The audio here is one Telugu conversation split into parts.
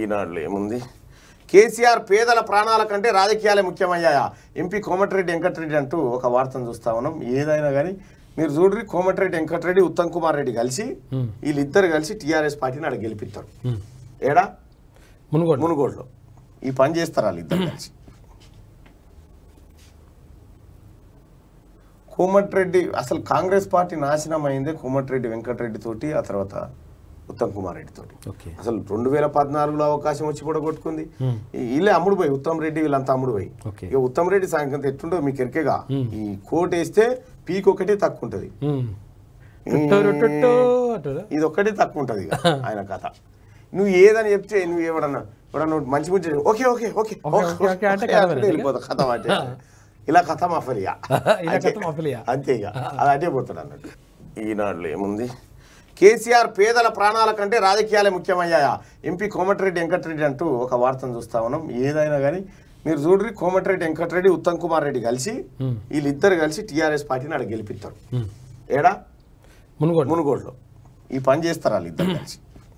ఈనాడులో ఏముంది కేసీఆర్ పేదల ప్రాణాల కంటే రాజకీయాలే ముఖ్యమయ్యాయా ఎంపీ కోమటిరెడ్డి వెంకటరెడ్డి అంటూ ఒక వార్తను చూస్తా ఉన్నాం ఏదైనా కానీ మీరు చూడ్రి కోమటిరెడ్డి వెంకటరెడ్డి ఉత్తమ్ కుమార్ రెడ్డి కలిసి వీళ్ళిద్దరు కలిసి టీఆర్ఎస్ పార్టీని అక్కడ గెలిపిస్తారు ఏడా మునుగోడు మునుగోడులో ఈ పని చేస్తారు వాళ్ళు ఇద్దరు కలిసి కోమటిరెడ్డి అసలు కాంగ్రెస్ పార్టీ నాశనం అయిందే కోమటిరెడ్డి వెంకటరెడ్డి తోటి ఆ తర్వాత ఉత్తమ్ కుమార్ రెడ్డి తోటి ఓకే అసలు రెండు వేల పద్నాలుగులో అవకాశం వచ్చి కూడా కొట్టుకుంది వీళ్ళే అమ్ముడు పోయి ఉత్తమ్ రెడ్డి వీళ్ళంతా అమ్ముడు పోయి ఓకే. ఇక ఉత్తమ్ రెడ్డి సాయంత్రం ఎట్టుండో మీకు ఎరికేగా ఈ కోట్ వేస్తే పీక్ ఒకటే తక్కువ ఉంటుంది ఉమ్. టుట్టో రుట్టుట్టో అంటారా? ఇది ఒక్కటే తక్కువ ఉంటుంది ఇక ఆయన కథ నువ్వు ఏదని చెప్తే నువ్వు ఎవడన్నా ఎవడన్నా ఒకటి మంచి మంచి okay okay okay okay, okay, okay అంటే కథ వినండి. వెళ్ళిపోతా కథ అంటే ఇలా కథ మాఫలియా ఇలా కథ మాఫలియా. అంతే ఇక అది అదే పోతాడు అన్నట్టు ఈనాడులో ఏముంది కేసీఆర్ పేదల ప్రాణాల కంటే రాజకీయాలే ముఖ్యమయ్యాయా ఎంపీ కోమటిరెడ్డి వెంకటరెడ్డి అంటూ ఒక వార్తను చూస్తా ఉన్నాం ఏదైనా కానీ మీరు చూడ్రి కోమటిరెడ్డి వెంకటరెడ్డి ఉత్తమ్ కుమార్ రెడ్డి కలిసి వీళ్ళిద్దరు కలిసి టీఆర్ఎస్ పార్టీని అక్కడ గెలిపిస్తారు ఏడా మునుగోడు మునుగోడులో ఈ పని చేస్తారు వాళ్ళు ఇద్దరు కలిసి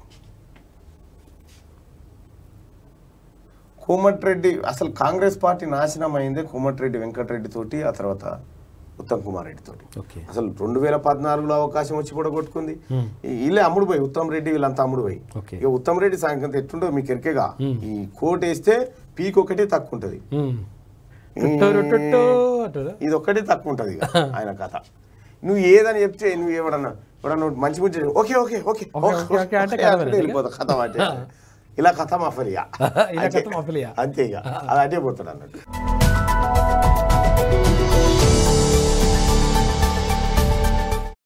కోమటిరెడ్డి అసలు కాంగ్రెస్ పార్టీ నాశనం అయిందే కోమటిరెడ్డి వెంకటరెడ్డి తోటి ఆ తర్వాత ఉత్తమ్ కుమార్ రెడ్డి తోటి ఓకే అసలు రెండు వేల పద్నాలుగులో అవకాశం వచ్చి కూడా కొట్టుకుంది వీళ్ళే అమ్ముడు పోయి ఉత్తమ్ రెడ్డి వీళ్ళంతా అమ్ముడు పోయి ఓకే. ఇక ఉత్తమ్ రెడ్డి సాయంత్రం ఎట్టుండో మీకు ఎరికేగా ఈ కోట్ వేస్తే పీక్ ఒకటే తక్కువ ఉంటుంది ఉమ్. టుట్టో రుట్టుట్టో అంటారా? ఇది ఒక్కటే తక్కువ ఉంటుంది ఇక ఆయన కథ నువ్వు ఏదని చెప్తే నువ్వు ఎవడన్నా ఎవడన్నా ఒకటి మంచి మంచి okay okay okay okay, okay, okay అంటే కథ వినండి. వెళ్ళిపోతా కథ అంటే ఇలా కథ మాఫలియా ఇలా కథ మాఫలియా. అంతే ఇక అది అదే పోతాడు అన్నట్టు